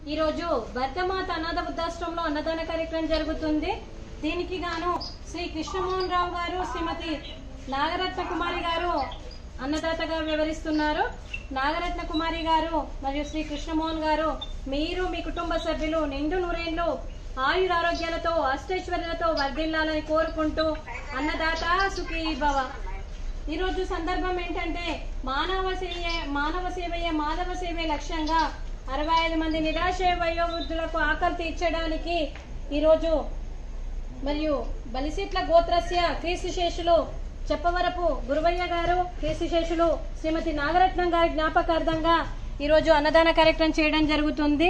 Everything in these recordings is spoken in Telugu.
ఈరోజు భర్తమాత అనాథ వృద్ధాశ్రమంలో అన్నదాన కార్యక్రమం జరుగుతుంది దీనికి గాను శ్రీ కృష్ణమోహన్ రావు గారు శ్రీమతి నాగరత్న కుమారి గారు అన్నదాతగా వివరిస్తున్నారు నాగరత్న కుమారి గారు మరియు శ్రీ కృష్ణమోహన్ గారు మీరు మీ కుటుంబ సభ్యులు నిండు నూరేళ్లు ఆయురారోగ్యాలతో అష్టైశ్వర్యాలతో వర్ధిల్లాలని కోరుకుంటూ అన్నదాత సుఖీ భవ ఈ రోజు సందర్భం ఏంటంటే మానవ సేవ మానవ సేవయే మాధవ సేవే లక్ష్యంగా అరవై ఐదు మంది నిరాశ్రయ వయోవృద్ధులకు ఆకలి తీర్చడానికి ఈరోజు మరియు బలిసిట్ల గోత్రస్య క్రీస్తుశేషులు చెప్పవరపు గురువయ్య గారు క్రీస్తుశేషులు శ్రీమతి నాగరత్నం గారి జ్ఞాపకార్థంగా ఈరోజు అన్నదాన కార్యక్రమం చేయడం జరుగుతుంది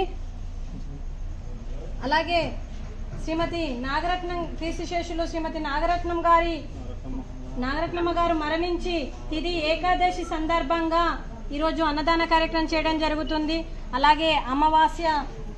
అలాగే శ్రీమతి నాగరత్నం క్రీస్తుశేషులు శ్రీమతి నాగరత్నం గారి నాగరత్నమ్మ గారు మరణించి తిది ఏకాదశి సందర్భంగా ఈరోజు అన్నదాన కార్యక్రమం చేయడం జరుగుతుంది అలాగే అమావాస్య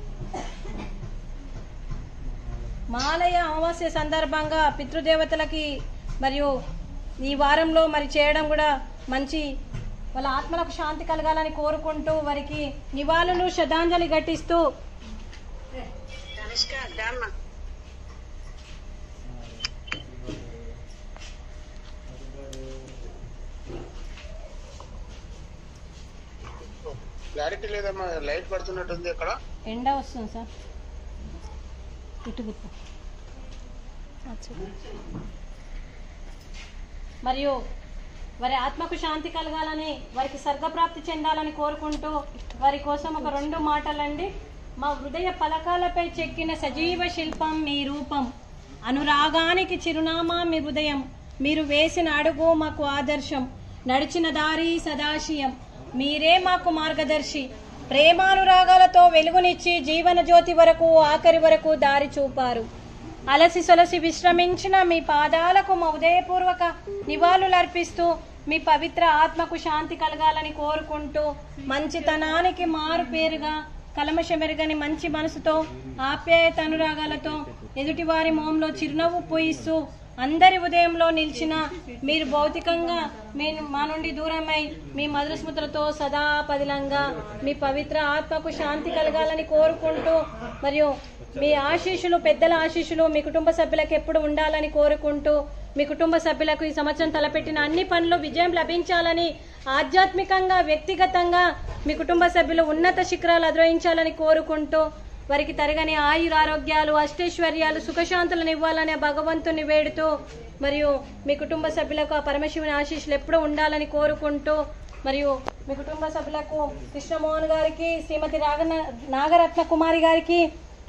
మాలయ అమావాస్య సందర్భంగా పితృదేవతలకి మరియు ఈ వారంలో మరి చేయడం కూడా మంచి వాళ్ళ ఆత్మలకు శాంతి కలగాలని కోరుకుంటూ వారికి నివాళులు శ్రద్ధాంజలి ఘటిస్తూ అనుష్క దామ్మ క్లారిటీ లేదమ్మా లైట్ పడుతున్నట్టుంది అక్కడ ఎండ వస్తుంది సార్ ఇటు గుర్తు మరియు వారి ఆత్మకు శాంతి కలగాలని వారికి స్వర్గప్రాప్తి చెందాలని కోరుకుంటూ వారి కోసం ఒక రెండు మాటలండి మా హృదయ పలకాలపై చెక్కిన సజీవ శిల్పం మీ రూపం అనురాగానికి చిరునామా మీ హృదయం మీరు వేసిన అడుగు మాకు ఆదర్శం నడిచిన దారి సదాశయం మీరే మాకు మార్గదర్శి ప్రేమానురాగాలతో వెలుగునిచ్చి జీవన జ్యోతి వరకు ఆఖరి వరకు దారి చూపారు అలసి సొలసి విశ్రమించిన మీ పాదాలకు మా ఉదయపూర్వక నివాళులర్పిస్తూ మీ పవిత్ర ఆత్మకు శాంతి కలగాలని కోరుకుంటూ మంచితనానికి మారు పేరుగా కలమషమెరగని మంచి మనసుతో ఆప్యాయత అనురాగాలతో ఎదుటివారి మొహంలో చిరునవ్వు పూయిస్తూ అందరి ఉదయంలో నిలిచిన మీరు భౌతికంగా మీ మా నుండి దూరమై మీ మధుర స్మృతులతో సదా పదిలంగా మీ పవిత్ర ఆత్మకు శాంతి కలగాలని కోరుకుంటూ మరియు మీ ఆశీస్సులు పెద్దల ఆశీస్సులు మీ కుటుంబ సభ్యులకు ఎప్పుడు ఉండాలని కోరుకుంటూ మీ కుటుంబ సభ్యులకు ఈ సంవత్సరం తలపెట్టిన అన్ని పనులు విజయం లభించాలని ఆధ్యాత్మికంగా వ్యక్తిగతంగా మీ కుటుంబ సభ్యులు ఉన్నత శిఖరాలు అధిరోహించాలని కోరుకుంటూ వారికి తరగని ఆయుర ఆరోగ్యాలు అష్టైశ్వర్యాలు సుఖశాంతులను ఇవ్వాలనే భగవంతుని వేడుతూ మరియు మీ కుటుంబ సభ్యులకు ఆ పరమశివుని ఆశీస్సులు ఎప్పుడూ ఉండాలని కోరుకుంటూ మరియు మీ కుటుంబ సభ్యులకు కృష్ణమోహన్ గారికి శ్రీమతి రాగన నాగరత్న కుమారి గారికి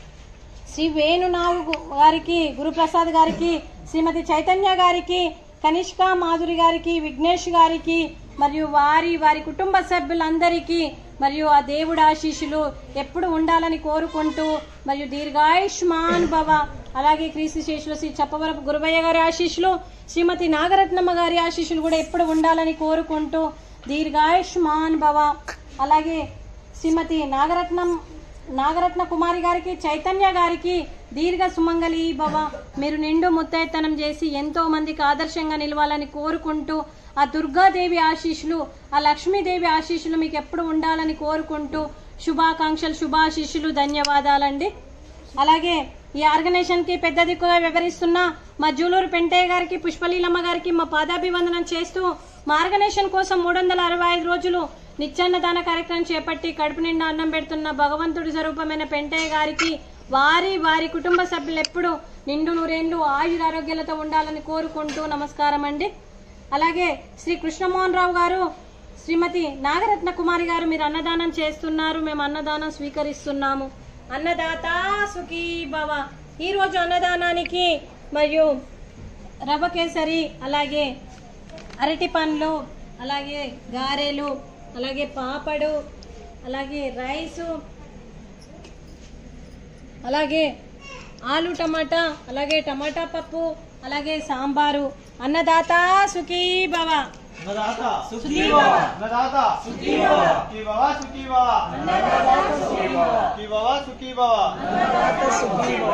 శ్రీ వేణునావు గారికి గురుప్రసాద్ గారికి శ్రీమతి చైతన్య గారికి కనిష్క మాధురి గారికి విఘ్నేష్ గారికి మరియు వారి వారి కుటుంబ సభ్యులందరికీ మరియు ఆ దేవుడి ఆశీస్సులు ఎప్పుడు ఉండాలని కోరుకుంటూ మరియు దీర్ఘాయుష్మాన్ భవ అలాగే క్రీస్తు శేషులు శ్రీ చెప్పవరపు గురువయ్య గారి ఆశీస్సులు శ్రీమతి నాగరత్నమ్మ గారి ఆశీస్సులు కూడా ఎప్పుడు ఉండాలని కోరుకుంటూ దీర్ఘాయుష్మాన్ భవ అలాగే శ్రీమతి నాగరత్నం నాగరత్న కుమారి గారికి చైతన్య గారికి దీర్ఘ సుమంగళి భవ మీరు నిండు ముత్తైతనం చేసి ఎంతో మందికి ఆదర్శంగా నిలవాలని కోరుకుంటూ ఆ దుర్గాదేవి ఆశీస్సులు ఆ లక్ష్మీదేవి ఆశీస్సులు మీకు ఎప్పుడు ఉండాలని కోరుకుంటూ శుభాకాంక్షలు శుభాశీస్సులు ధన్యవాదాలండి అలాగే ఈ ఆర్గనైజేషన్ కి పెద్ద దిక్కుగా వివరిస్తున్న మా జూలూరు పెంటయ్య గారికి పుష్పలీలమ్మ గారికి మా పాదాభివందనం చేస్తూ మా ఆర్గనైజేషన్ కోసం మూడు వందల అరవై ఐదు రోజులు నిత్యాన్నదాన కార్యక్రమం చేపట్టి కడుపు నిండా అన్నం పెడుతున్న భగవంతుడి స్వరూపమైన పెంటయ్య గారికి వారి వారి కుటుంబ సభ్యులు ఎప్పుడు నిండు నూరేండ్లు ఆయురారోగ్యాలతో ఉండాలని కోరుకుంటూ నమస్కారం అండి అలాగే శ్రీ కృష్ణమోహన్ రావు గారు శ్రీమతి నాగరత్న కుమారి గారు మీరు అన్నదానం చేస్తున్నారు మేము అన్నదానం స్వీకరిస్తున్నాము అన్నదాత సుఖీ భవ ఈరోజు అన్నదానానికి మరియు రవ్వ కేసరి అలాగే అరటి పండ్లు అలాగే గారెలు అలాగే పాపడు అలాగే రైసు అలాగే ఆలు టమాటా అలాగే టమాటా పప్పు అలాగే సాంబారు అన్నదాత సుఖీ భవ అన్నదాత సుఖీ భవ అన్నదాత సుఖీ భవ సుఖీ భవ సుఖీ భవ అన్నదాత సుఖీ భవ సుఖీ భవ సుఖీ భవ అన్నదాత సుఖీ భవ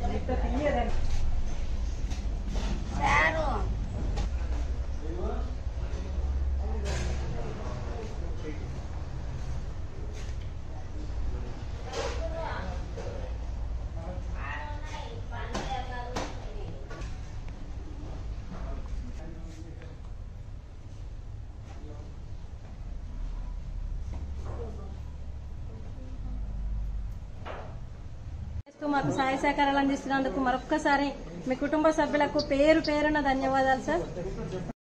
చేస్తూ మాకు సహాయ సహకారాలు అందిస్తున్నందుకు మరొక్కసారి మీ కుటుంబ సభ్యులకు పేరు పేరున ధన్యవాదాలు సార్